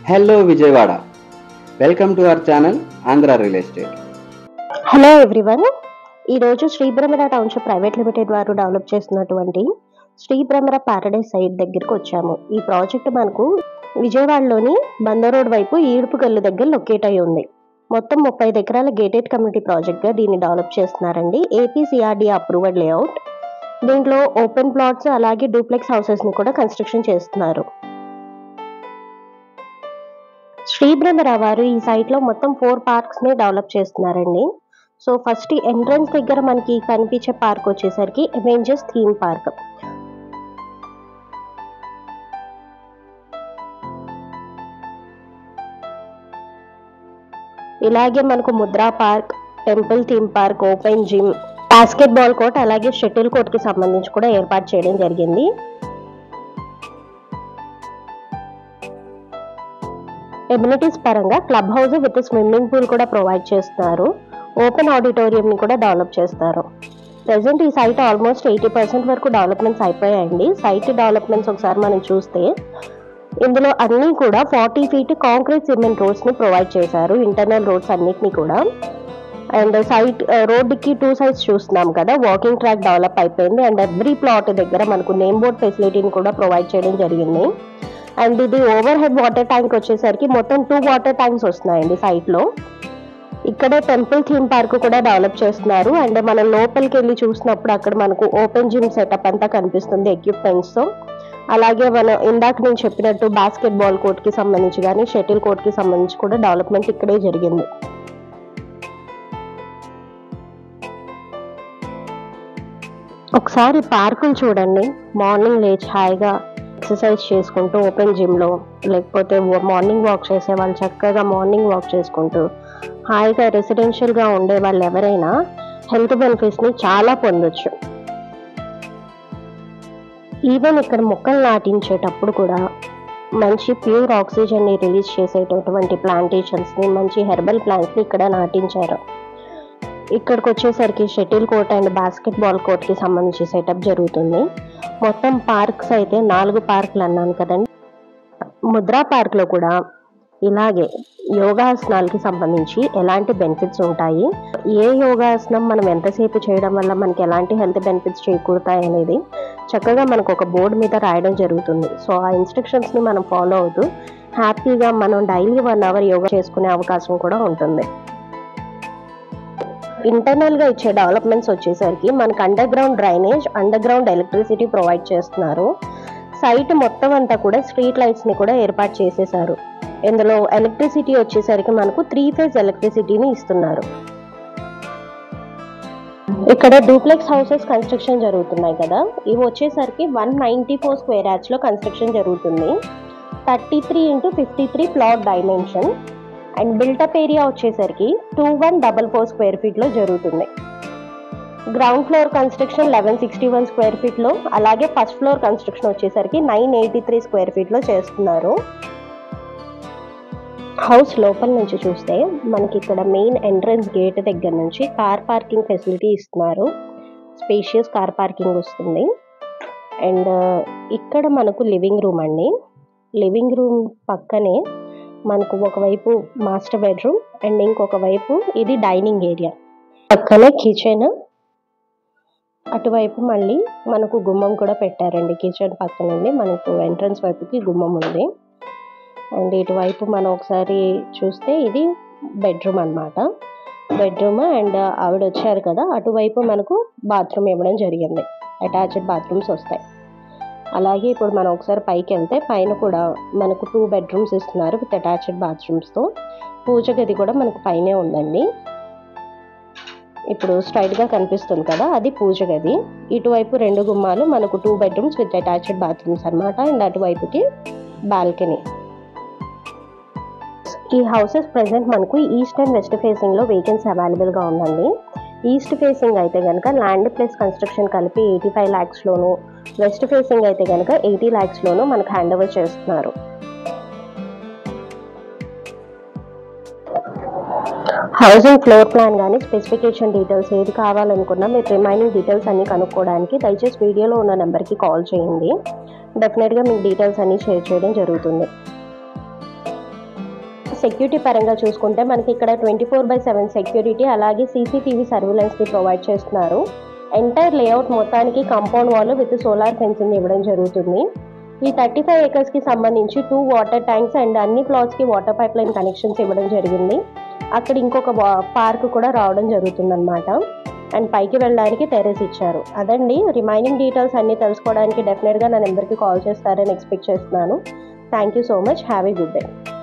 hello Vijayawada welcome to our channel Andhra real estate hello everyone ఈరోజు Sribrahmara township private limited వారు develop చేస్తున్నటువంటి Sribrahmara Paradise site దగ్గరికి వచ్చాము ఈ ప్రాజెక్ట్ మనకు విజయవాడలోని బంద రోడ్ వైపు ఈడుపుగల్లు దగ్గర లొకేట్ అయి ఉంది మొత్తం ముప్పై ఎకరాల గేటెడ్ కమ్యూనిటీ ప్రాజెక్ట్గా దీన్ని డెవలప్ చేస్తున్నారండి ఏపీసీఆర్డీ అప్రూవ్డ్ లేఅవుట్ దీంట్లో ఓపెన్ ప్లాట్స్ అలాగే డూప్లెక్స్ హౌసెస్ని కూడా కన్స్ట్రక్షన్ చేస్తున్నారు శ్రీబ్రహ్మర వారు ఈ సైట్ లో మొత్తం ఫోర్ పార్క్స్ ని డెవలప్ చేస్తున్నారండి సో ఫస్ట్ ఎంట్రన్స్ దగ్గర మనకి కనిపించే పార్క్ వచ్చేసరికి అవెంజర్స్ థీమ్ పార్క్ ఇలాగే మనకు Mudra park temple theme park open gym basketball court అలాగే షటిల్ కోర్ట్ కి సంబంధించి కూడా ఏర్పాటు చేయడం జరిగింది ఎమ్యూనిటీస్ పరంగా club house with swimming pool కూడా ప్రొవైడ్ చేస్తున్నారు ఓపెన్ ఆడిటోరియం ని కూడా డెవలప్ చేస్తారు ప్రజెంట్ ఈ సైట్ ఆల్మోస్ట్ ఎయిటీ పర్సెంట్ వరకు డెవలప్మెంట్స్ అయిపోయాయండి సైట్ డెవలప్మెంట్స్ ఒకసారి మనం చూస్తే ఇందులో అన్నీ కూడా forty feet concrete cement roads ని ప్రొవైడ్ చేశారు ఇంటర్నల్ రోడ్స్ అన్నిటిని కూడా అండ్ సైట్ రోడ్డుకి టూ సైడ్స్ చూస్తున్నాం కదా వాకింగ్ ట్రాక్ డెవలప్ అయిపోయింది అండ్ ఎవ్రీ ప్లాట్ దగ్గర మనకు నేమ్ బోర్డ్ ఫెసిలిటీని కూడా ప్రొవైడ్ చేయడం జరిగింది అండ్ ఇది ఓవర్ హెడ్ వాటర్ ట్యాంక్ వచ్చేసరికి మొత్తం టూ వాటర్ ట్యాంక్స్ వస్తున్నాయండి సైట్ లో ఇక్కడే టెంపుల్ థీమ్ పార్క్ కూడా డెవలప్ చేస్తున్నారు అండ్ మనం లోపలికి వెళ్ళి చూసినప్పుడు అక్కడ మనకు ఓపెన్ జిమ్ సెటప్ అంతా కనిపిస్తుంది ఎక్విప్మెంట్స్ తో అలాగే మనం ఇందాక నేను చెప్పినట్టు బాస్కెట్ బాల్ కోర్ట్ కి సంబంధించి కానీ షటిల్ కోర్ట్ కి సంబంధించి కూడా డెవలప్మెంట్ ఇక్కడే జరిగింది ఒకసారి పార్కులు చూడండి మార్నింగ్ లేచి హాయిగా ఎక్సర్సైజ్ చేసుకుంటూ ఓపెన్ జిమ్లో లేకపోతే మార్నింగ్ వాక్ చేసే వాళ్ళు చక్కగా మార్నింగ్ వాక్ చేసుకుంటూ హాయిగా రెసిడెన్షియల్గా ఉండే వాళ్ళు ఎవరైనా హెల్త్ బెనిఫిట్స్ని చాలా పొందొచ్చు ఈవెన్ ఇక్కడ మొక్కలు నాటించేటప్పుడు కూడా మంచి ప్యూర్ ఆక్సిజన్ని రిలీజ్ చేసేటటువంటి ప్లాంటేషన్స్ని మంచి హెర్బల్ ప్లాంట్స్ని ఇక్కడ నాటించారు ఇక్కడికి వచ్చేసరికి shuttle court and basketball కోర్ట్కి సంబంధించి సెటప్ జరుగుతుంది మొత్తం పార్క్స్ అయితే నాలుగు పార్కులు అన్నాను కదండి ముద్రా పార్క్లో కూడా ఇలాగే యోగాసనాలకి సంబంధించి ఎలాంటి బెనిఫిట్స్ ఉంటాయి ఏ యోగాసనం మనం ఎంతసేపు చేయడం వల్ల మనకి ఎలాంటి హెల్త్ బెనిఫిట్స్ చేకూరుతాయి అనేది చక్కగా మనకు ఒక బోర్డు మీద రాయడం జరుగుతుంది సో ఆ ఇన్స్ట్రక్షన్స్ని మనం ఫాలో అవుతూ హ్యాపీగా మనం డైలీ వన్ అవర్ యోగా చేసుకునే అవకాశం కూడా ఉంటుంది ఇంటర్నల్ గా ఇచ్చే డెవలప్మెంట్స్ వచ్చేసరికి మనకు underground drainage underground electricity provide చేస్తున్నారు సైట్ మొత్తం అంతా కూడా స్ట్రీట్ లైట్స్ ని కూడా ఏర్పాటు చేసేసారు ఇందులో ఎలక్ట్రిసిటీ వచ్చేసరికి మనకు త్రీ ఫేజ్ ఎలక్ట్రిసిటీని ఇస్తున్నారు ఇక్కడ డూప్లెక్స్ హౌసెస్ కన్స్ట్రక్షన్ జరుగుతున్నాయి కదా ఇవి వచ్చేసరికి one ninety four square yards లో కన్స్ట్రక్షన్ జరుగుతుంది thirty three into fifty three plot dimension and built up area వచ్చేసరికి two one double four square feet లో జరుగుతుంది ground floor construction eleven sixty one square feet లో అలాగే ఫస్ట్ ఫ్లోర్ కన్స్ట్రక్షన్ వచ్చేసరికి nine eighty three square feet లో చేస్తున్నారు house లోపల నుంచి చూస్తే మనకి ఇక్కడ మెయిన్ ఎంట్రన్స్ గేట్ దగ్గర నుంచి కార్ పార్కింగ్ ఫెసిలిటీ ఇస్తున్నారు స్పేషియస్ కార్ పార్కింగ్ వస్తుంది అండ్ ఇక్కడ మనకు లివింగ్ రూమ్ అండి లివింగ్ రూమ్ పక్కనే మనకు ఒకవైపు మాస్టర్ బెడ్రూమ్ అండ్ ఇంకొక వైపు ఇది డైనింగ్ ఏరియా పక్కనే కిచెన్ అటువైపు మళ్ళీ మనకు గుమ్మం కూడా పెట్టారండి కిచెన్ పక్కనండి మనకు ఎంట్రన్స్ వైపుకి గుమ్మం ఉంది అండ్ ఇటువైపు మనం ఒకసారి చూస్తే ఇది బెడ్రూమ్ అన్నమాట బెడ్రూమ్ అండ్ ఆవిడ వచ్చారు కదా అటువైపు మనకు బాత్రూమ్ ఇవ్వడం జరిగింది అటాచ్డ్ బాత్రూమ్స్ వస్తాయి అలాగే ఇప్పుడు మనం ఒకసారి పైకి వెళ్తే పైన కూడా మనకు టూ బెడ్రూమ్స్ ఇస్తున్నారు విత్ అటాచ్డ్ బాత్రూమ్స్తో పూజ గది కూడా మనకు పైనే ఉందండి ఇప్పుడు స్ట్రైట్గా కనిపిస్తుంది కదా అది పూజ గది ఇటువైపు రెండు గుమ్మాలు మనకు two bedrooms with attached bathrooms అన్నమాట అండ్ అటువైపుకి బాల్కనీ ఈ హౌసెస్ ప్రెసెంట్ మనకు ఈస్ట్ అండ్ వెస్ట్ ఫేసింగ్లో వేకెన్సీ అవైలబుల్గా ఉందండి ఈస్ట్ ఫేసింగ్ అయితే కనుక ల్యాండ్ ప్లస్ కన్స్ట్రక్షన్ కలిపి ఎయిటీ ఫైవ్ ల్యాక్స్లోను వెస్ట్ ఫేసింగ్ అయితే కనుక ఎయిటీ ల్యాక్స్లోను మనకు హ్యాండ్ ఓవర్ చేస్తున్నారు హౌసింగ్ ఫ్లోర్ ప్లాన్ కానీ స్పెసిఫికేషన్ డీటెయిల్స్ ఏది కావాలనుకున్నా మీరు రిమైనింగ్ డీటెయిల్స్ అన్ని కనుక్కోవడానికి దయచేసి వీడియోలో ఉన్న నెంబర్కి కాల్ చేయండి డెఫినెట్గా మీకు డీటెయిల్స్ అన్ని షేర్ చేయడం జరుగుతుంది సెక్యూరిటీ పరంగా చూసుకుంటే మనకి ఇక్కడ twenty four by seven security అలాగే సీసీటీవీ సర్వీలెన్స్ని ప్రొవైడ్ చేస్తున్నారు ఎంటైర్ లేఅవుట్ మొత్తానికి compound wall with solar fencing ఇవ్వడం జరుగుతుంది ఈ థర్టీ ఫైవ్ ఏకర్స్కి సంబంధించి టూ వాటర్ ట్యాంక్స్ అండ్ అన్ని ప్లాట్స్కి వాటర్ పైప్ లైన్ కనెక్షన్స్ ఇవ్వడం జరిగింది అక్కడ ఇంకొక పార్క్ కూడా రావడం జరుగుతుందన్నమాట అండ్ పైకి వెళ్ళడానికి టెరెస్ ఇచ్చారు అదండి రిమైనింగ్ డీటెయిల్స్ అన్నీ తెలుసుకోవడానికి డెఫినెట్గా నా నెంబర్కి కాల్ చేస్తారని ఎక్స్పెక్ట్ చేస్తున్నాను thank you so much have a good day